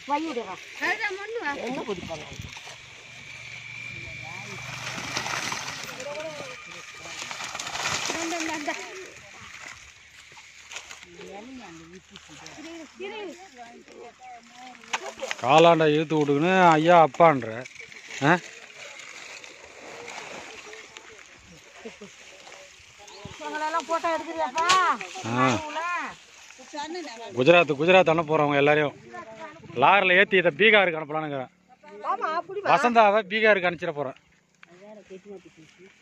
வையுடுறா என்ன குடிப்பாங்க காலாண்டை இழுத்து விட்டுக்குன்னு ஐயா அப்பான்ற ஆ இவங்களெல்லாம் போட்டோ எடுத்துருவாப்பா ஆ குஜராத் குஜராத் அனுப்ப போகிறவங்க எல்லாரையும் லாரில் ஏற்றி இதை பீகாருக்கு அனுப்பலானுங்கிறேன் ஆமா அப்படி வசந்தாவை பீகாருக்கு அனுப்பிச்சிட போகிறேன்